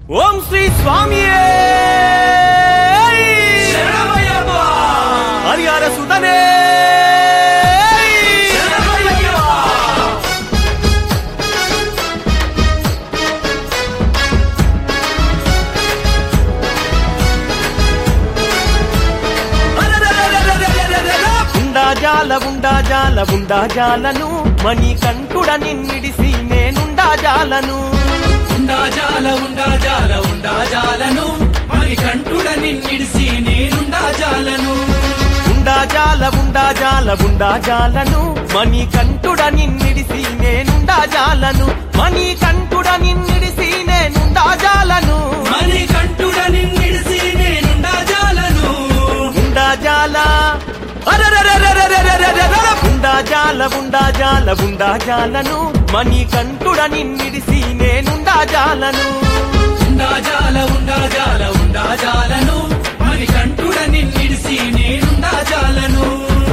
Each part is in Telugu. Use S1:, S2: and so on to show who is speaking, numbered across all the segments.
S1: ఓం శ్రీ స్వామి హరిహర సుతనే ఉండాజాల ఉండాజాల ఉండాజాలను మణి కంటుడ నిన్నిడిసి నేనుండాజాలను
S2: ఉండాజాల ఉండాజాల ఉండాజాలను మరి కంటుడ నిన్నిడిసి నేనుండాజాలను
S1: ఉండాజాల ఉండాజాల ఉండాజాలను మణి కంటుడ నిన్నిడిసి నేనుండాజాలను మణి కంటుడ నిన్నిడిసి నేనుండాజాలను
S2: మరి కంటుడ నిన్నిడిసి నేనుండాజాలను
S1: ఉండాజాల అరెరెరెరెరెరెరెరెరెరె. ఉండాజాల ఉండాజాల ఉండాజాలను మణి కంటుడ నిన్నిడిసి నేనుండాజాలను
S2: ఉండాజాల ఉండాజాల ఉండాజాలను మరి కంటుడ నిన్నిడిసి నేనుండాజాలను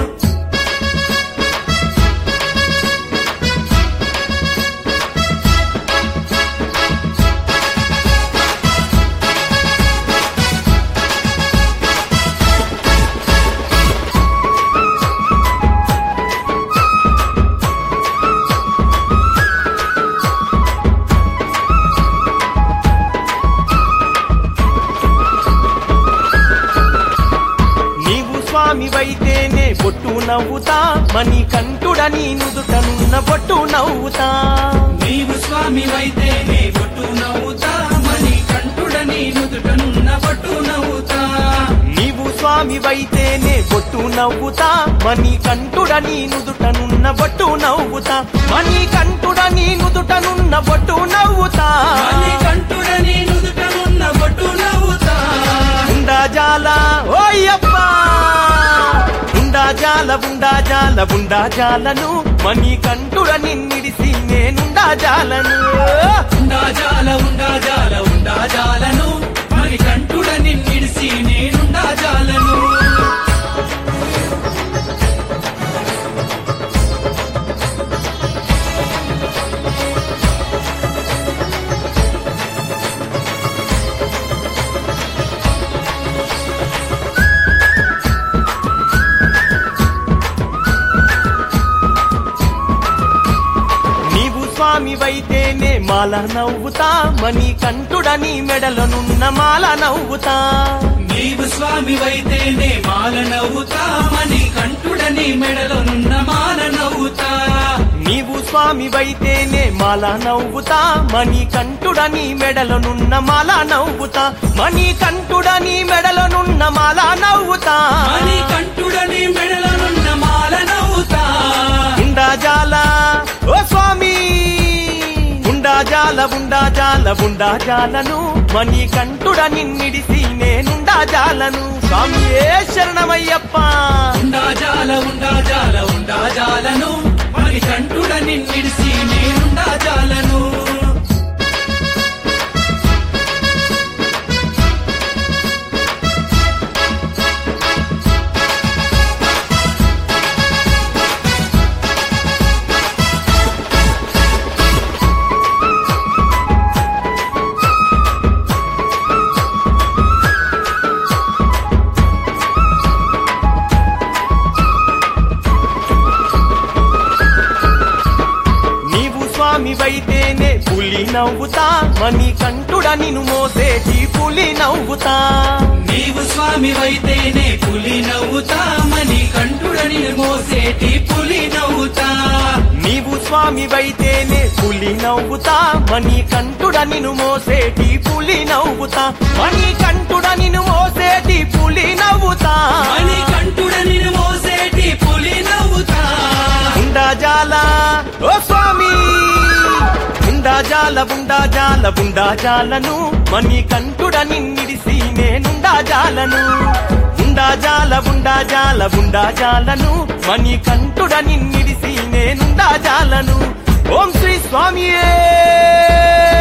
S1: నీవు స్వామివైతేనే బొట్టు నవ్వుతా మణి కంటుడ నీ నుదుటనున్న బొట్టు నవ్వుతా
S2: నీవు స్వామివైతే నీ బొట్టు నవ్వుతా మరి కంటుడ నీ నుదుటనున్న బొట్టు నవ్వుతా
S1: నీవు స్వామివైతేనే బొట్టు నవ్వుతా మణి కంటుడ నీ నుదుటనున్న బొట్టు నవ్వుతా మణి కంటుడ నీ నుదుటనున్న బొట్టు నవ్వుతా
S2: మరి కంటుడ నీ నుదుటనున్న బొట్టు నవ్వుతా
S1: ఉండాజాల ఓయ్యప్ప ఉండాజాల ఉండాజాల ఉండాజాలను మణి కంటుడ నిన్నిడిసి నేనుండాజాలను
S2: ఉండాజాల ఉండాజాల ఉండాజాలను మరి కంటుడ నిన్నిడిసి నేనుండాజాలను
S1: నీవు స్వామివైతేనే మాల నవ్వుతా మణి కంటుడ నీ మెడలనున్న మాల నవ్వుతా
S2: నీవు స్వామివైతేనే మాల నవ్వుతా మని కంటుడ నీ మెడలోనున్న మాల నవ్వుతా
S1: నీవు స్వామివైతేనే మాల నవ్వుతా మణి కంటుడ నీ మెడలనున్న మాల నవ్వుతా మణి కంటుడ నీ మెడలనున్న మాల నవ్వుతా
S2: మని కంటుడ నీ మెడలోనున్న మాల నవ్వుతా
S1: ఉండాజాల ఓ స్వామి ఉండాజాల ఉండాజాల ఉండాజాలను మణి కంటుడ నిన్నిడిసి నేనుండాజాలను స్వామియే శరణమయ్యప్ప
S2: ఉండాజాల ఉండాజాల ఉండాజాలను మరి కంటుడ నిన్నిడిసి నేనుండాజాలను
S1: నీవు స్వామివైతేనే పులి నవ్వుతా మణి కంటుడ నిన్ను మోసేటి పులి నవ్వుతా
S2: నీవు స్వామివైతేనే పులి నవ్వుతా మని కంటుడని మోసేటి పులి నవ్వుతా
S1: నీవు స్వామివైతేనే పులి నవ్వుతా మణి కంటుడ నిన్ను మోసేటి పులి నవ్వుతా మణి కంటుడ నిన్ను మోసేటి పులి నవ్వుతా
S2: మని కంటుడని మోసేటి పులి నవ్వుతా
S1: ఉండాజాల ఓ స్వామి ఉండాజాల ఉండాజాల ఉండాజాలను మణి కంటుడ నిన్నిడిసి నేనుండాజాలను ఉండాజాల ఉండాజాల ఉండాజాలను మణి కంటుడ నిన్నిడిసి నేనుండాజాలను ఓం శ్రీ స్వామియే